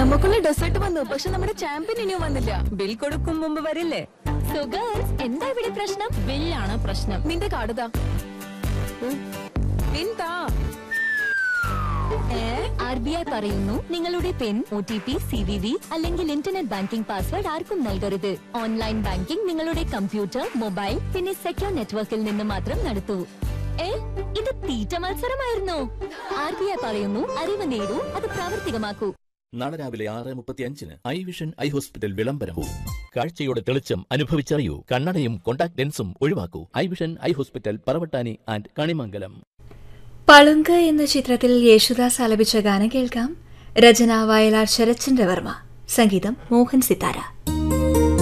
നമുക്കുള്ള ഡെസേർട്ട് വന്നു പക്ഷെ നമ്മുടെ ചാമ്പ്യൻ ഇനിയും വന്നില്ല ബിൽ കൊടുക്കും മുമ്പ് വരില്ലേ സോ ഗേൾസ് എന്താ ഇവിടെ പ്രശ്നം ബില്ലാണ് പ്രശ്നം നിന്റെ കാർഡ് താ പിൻ താ ആർ ബി ഐ പറയുന്നു നിങ്ങളുടെ PIN O T P C V V അല്ലെങ്കിൽ ഇന്റർനെറ്റ് ബാങ്കിംഗ് പാസ്വേഡ് ആർക്കും നൽകരുത് ഓൺലൈൻ ബാങ്കിംഗ് നിങ്ങളുടെ കമ്പ്യൂട്ടർ മൊബൈൽ പിന്നെ സെക്യൂർ നെറ്റ്വർക്കിൽ നിന്ന് മാത്രം നടത്തൂ ഏ ഇത് തീറ്റ മത്സരമായിരുന്നു ആർ ബി ഐ പറയുന്നു അറിവ് നേടൂ അത് പ്രാവർത്തികമാക്കൂ നാളെ രാവിലെ ആറ് മുപ്പത്തി അഞ്ചിന് ഐ വിഷൻ ഐ ഹോസ്പിറ്റൽ വിളംബരവും കാഴ്ചയുടെ തെളിച്ചം അനുഭവിച്ചറിയൂ കണ്ണടയും കോണ്ടാക്ട് ലെൻസും ഒഴിവാക്കൂ eye vision eye hospital Paravattani and Kanimangalam Palunku എന്ന ചിത്രത്തിൽ യേശുദാസ് ആലപിച്ച ഗാനം കേൾക്കാം രചന വയലാർ ശരത്ചന്ദ്രവർമ്മ സംഗീതം മോഹൻ സിത്താര